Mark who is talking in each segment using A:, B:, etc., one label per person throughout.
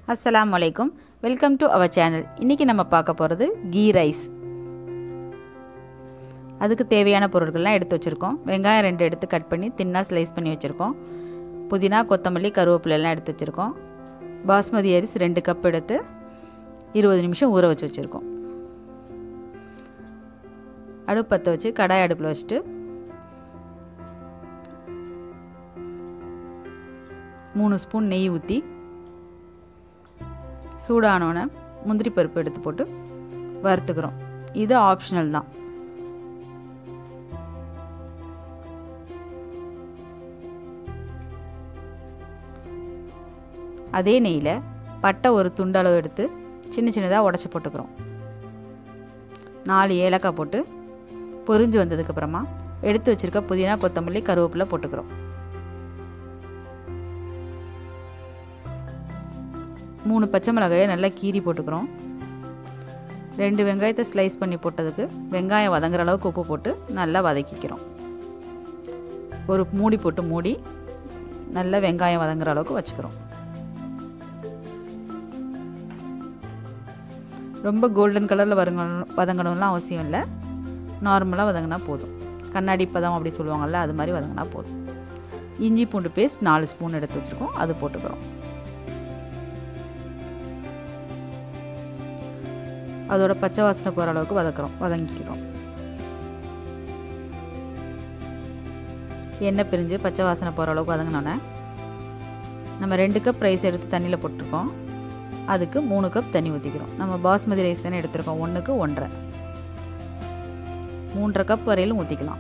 A: அஸ்ஸலாமு அலைக்கும் welcome to our channel இன்றைக்கி நம்ம பார்க்க போகிறது கீ ரைஸ் அதுக்கு தேவையான பொருட்கள்லாம் எடுத்து வச்சுருக்கோம் வெங்காயம் ரெண்டு எடுத்து கட் பண்ணி தின்னாக ஸ்லைஸ் பண்ணி வச்சுருக்கோம் புதினா கொத்தமல்லி கருவேப்பிலெல்லாம் எடுத்து வச்சுருக்கோம் பாஸ்மதி அரிசி ரெண்டு கப் எடுத்து இருபது நிமிஷம் ஊற வச்சு வச்சுருக்கோம் அடுப்பு பற்ற வச்சு கடாய் அடுப்பில் வச்சுட்டு மூணு ஸ்பூன் நெய் ஊற்றி சூடானோடனே முந்திரி பருப்பு எடுத்து போட்டு வறுத்துக்கிறோம் இது ஆப்ஷனல் தான் அதே நெய்யில் பட்டை ஒரு துண்டளவு எடுத்து சின்ன சின்னதாக உடச்சி போட்டுக்கிறோம் நாலு ஏலக்காய் போட்டு பொரிஞ்சு வந்ததுக்கப்புறமா எடுத்து வச்சுருக்க புதினா கொத்தமல்லி கருவேப்பிலை போட்டுக்கிறோம் மூணு பச்சை மிளகாயை நல்லா கீறி போட்டுக்கிறோம் ரெண்டு வெங்காயத்தை ஸ்லைஸ் பண்ணி போட்டதுக்கு வெங்காயம் வதங்குற அளவுக்கு உப்பு போட்டு நல்லா வதக்கிக்கிறோம் ஒரு மூடி போட்டு மூடி நல்லா வெங்காயம் வதங்குற அளவுக்கு வச்சுக்கிறோம் ரொம்ப கோல்டன் கலரில் வதங்கணும் வதங்கணும்லாம் அவசியம் இல்லை நார்மலாக வதங்கினா போதும் கண்ணாடி பதம் அப்படி சொல்லுவாங்கள்ல அது மாதிரி வதங்கினா போதும் இஞ்சி பூண்டு பேஸ்ட் நாலு ஸ்பூன் எடுத்து வச்சுருக்கோம் அது போட்டுக்கிறோம் அதோட பச்சை வாசனை போகிற அளவுக்கு வதக்குறோம் வதங்கிக்கிறோம் எண்ணெய் பிரிஞ்சு பச்சை வாசனை போகிற அளவுக்கு வதங்கினோன்னே நம்ம ரெண்டு கப் ரைஸ் எடுத்து தண்ணியில் போட்டிருக்கோம் அதுக்கு மூணு கப் தண்ணி ஊற்றிக்கிறோம் நம்ம பாஸ்மதி ரைஸ் தானே எடுத்துருக்கோம் ஒன்றுக்கு ஒன்றரை மூன்றரை கப் வரையிலும் ஊற்றிக்கலாம்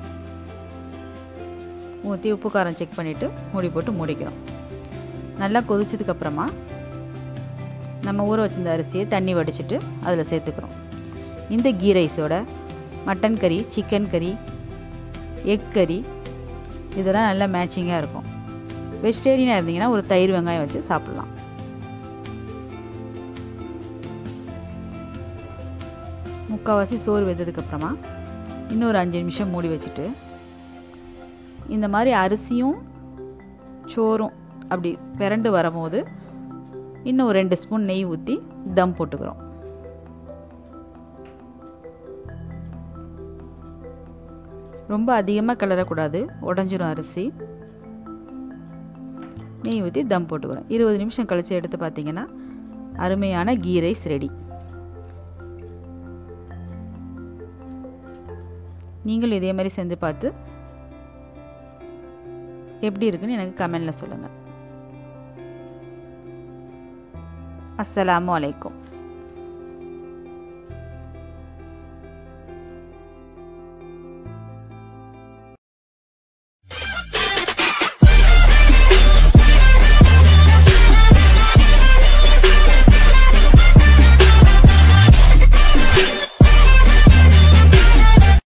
A: ஊற்றி உப்பு காரம் செக் பண்ணிவிட்டு மூடி போட்டு மூடிக்கிறோம் நல்லா கொதிச்சதுக்கப்புறமா நம்ம ஊற வச்சிருந்த அரிசியை தண்ணி வடிச்சிட்டு அதில் சேர்த்துக்கிறோம் இந்த கீ ரைஸோட மட்டன் கறி சிக்கன் கறி எக் கறி இதெல்லாம் நல்லா மேட்சிங்காக இருக்கும் வெஜிடேரியனாக இருந்தீங்கன்னா ஒரு தயிர் வெங்காயம் வச்சு சாப்பிட்லாம் முக்கால்வாசி சோறு வெந்ததுக்கப்புறமா இன்னொரு அஞ்சு நிமிஷம் மூடி வச்சுட்டு இந்த மாதிரி அரிசியும் சோறும் அப்படி பிறண்டு வரும்போது இன்னும் ஒரு ரெண்டு ஸ்பூன் நெய் ஊற்றி தம் போட்டுக்கிறோம் ரொம்ப அதிகமாக கிளறக்கூடாது உடஞ்சிரும் அரிசி நெய் ஊற்றி தம் போட்டுக்கிறோம் இருபது நிமிஷம் கழித்து எடுத்து பார்த்தீங்கன்னா அருமையான கீ ரைஸ் ரெடி நீங்களும் இதே மாதிரி செஞ்சு பார்த்து எப்படி இருக்குன்னு எனக்கு கமெண்டில் சொல்லுங்கள் அஸ்ஸலாமு அலைக்கும்